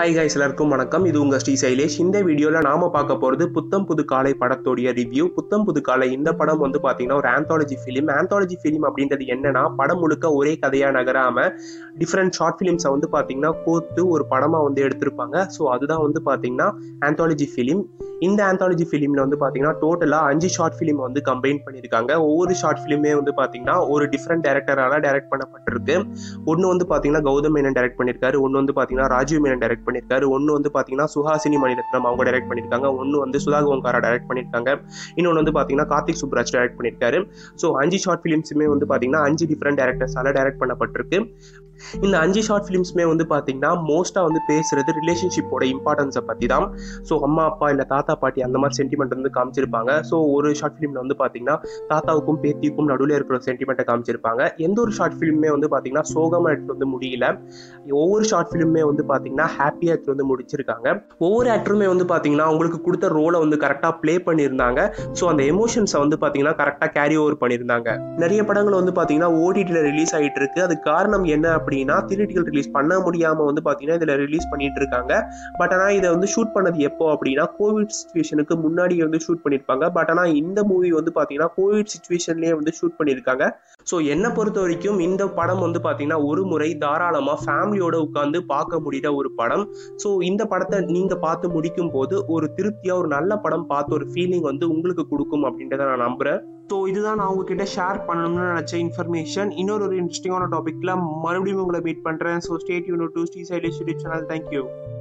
hi guys எல்லாருக்கும் வணக்கம் இது உங்கள் ஸ்ரீ சைலேஷ் இந்த வீடியோவில் நாம பார்க்க போகிறது புத்தம் புது காலை படத்தோடைய ரிவ்யூ புத்தம் புது காலை இந்த படம் வந்து பார்த்தீங்கன்னா ஒரு ஆந்தாலஜி ஃபிலிம் ஆந்தாலஜி ஃபிலிம் அப்படின்றது என்னன்னா படம் முழுக்க ஒரே கதையாக நகராம டிஃப்ரெண்ட் ஷார்ட் ஃபிலிம்ஸை வந்து பார்த்தீங்கன்னா கோர்த்து ஒரு படமாக வந்து எடுத்திருப்பாங்க ஸோ அதுதான் வந்து பார்த்தீங்கன்னா ஆந்தாலஜி ஃபிலிம் இந்த ஆந்தாலஜி ஃபிலிமில் வந்து பார்த்தீங்கன்னா டோட்டலாக அஞ்சு ஷார்ட் ஃபிலிம் வந்து கம்பைன் பண்ணியிருக்காங்க ஒவ்வொரு ஷார்ட் ஃபிலிமே வந்து பார்த்தீங்கன்னா ஒரு டிஃப்ரெண்ட் டேரக்டரால் டைரக்ட் பண்ணப்பட்டிருக்கு ஒன்று வந்து பார்த்தீங்கன்னா கௌதம் மேனன் டைரக்ட் பண்ணியிருக்காரு ஒன்று வந்து பார்த்தீங்கன்னா ராஜீவ் மேனன் டைரக்ட் பண்ணியிருக்காரு ஒன்று வந்து பார்த்தீங்கன்னா சுஹாசினி மணிரத்னம் அவங்க டைரக்ட் பண்ணியிருக்காங்க ஒன்று வந்து சுதா கோங்காரா டைரக்ட் பண்ணியிருக்காங்க இன்னொன்று வந்து பார்த்தீங்கன்னா கார்த்திக் சுப்ராஜ் டைரக்ட் பண்ணியிருக்காரு ஸோ அஞ்சு ஷார்ட் ஃபிலிம்ஸுமே வந்து பார்த்தீங்கன்னா அஞ்சு டிஃப்ரெண்ட் டேரக்டர்ஸால டைரக்ட் பண்ணப்பட்டிருக்கு இந்த அஞ்சு ஷார்ட் ஃபிலிம்ஸுமே வந்து பார்த்தீங்கன்னா மோஸ்ட்டாக வந்து பேசுறது ரிலேஷன்ஷிப்போட இம்பார்ட்டன்ஸை பற்றி தான் ஸோ அம்மா அப்பா இல்லை தாத்தா பாட்டி அந்த மாதிரி சென்டிமெண்ட் வந்து காமிச்சிருப்பாங்க ஸோ ஒரு ஷார்ட் ஃபிலிமில் வந்து பார்த்தீங்கன்னா தாத்தாவுக்கும் பேத்திக்கும் நடுவில் இருக்கிற சென்டிமெண்ட்டை காமிச்சிருப்பாங்க எந்த ஒரு ஷார்ட் ஃபிலிமே வந்து பார்த்தீங்கன்னா சோகமாக எடுத்து வந்து முடியல ஒவ்வொரு ஷார்ட் ஃபிலிமே வந்து பார்த்தீங்கன்னா ஹாப்பியாக எடுத்து வந்து முடிச்சிருக்காங்க ஒவ்வொரு ஆக்டருமே வந்து பார்த்தீங்கன்னா அவங்களுக்கு கொடுத்த ரோலை வந்து கரெக்டாக ப்ளே பண்ணியிருந்தாங்க ஸோ அந்த எமோஷன்ஸை வந்து பார்த்தீங்கன்னா கரெக்டாக கேரி ஓவர் பண்ணியிருந்தாங்க நிறைய படங்கள் வந்து பார்த்தீங்கன்னா ஓடிடியில் ரிலீஸ் ஆகிட்டு இருக்கு அது காரணம் என்ன அப்படின்னா தியேட்டிக்கல் ரிலீஸ் பண்ண முடியாமல் வந்து பார்த்தீங்கன்னா இதில் ரிலீஸ் பண்ணிட்டு இருக்காங்க பட் ஆனால் இதை வந்து ஷூட் பண்ணது எப்போ அப்படின்னா கோவிட் சுச்சுவேஷனுக்கு முன்னாடி வந்து ஷூட் பண்ணியிருப்பாங்க பட் ஆனால் இந்த மூவி வந்து பார்த்தீங்கன்னா கோவிட் சுச்சுவேஷன்லேயே வந்து ஷூட் பண்ணியிருக்காங்க ஸோ என்னை பொறுத்த வரைக்கும் இந்த படம் வந்து பார்த்தீங்கன்னா ஒரு முறை தாராளமாக ஃபேமிலியோட உட்காந்து பார்க்க முடியிற ஒரு படம் ஸோ இந்த படத்தை நீங்கள் பார்த்து முடிக்கும் போது ஒரு திருப்தியாக ஒரு நல்ல படம் பார்த்த ஒரு ஃபீலிங் வந்து உங்களுக்கு கொடுக்கும் அப்படின்றத நான் நம்புகிறேன் ஸோ இதுதான் நான் உங்ககிட்ட ஷேர் பண்ணணும்னு நினச்ச இன்ஃபர்மேஷன் இன்னொரு ஒரு இன்ட்ரெஸ்டிங்கான டாப்பிக்கில் மறுபடியும் உங்களை மீட் பண்ணுறேன் ஸோ ஸ்டேட் யூனோ to Sri Sailesh channel thank you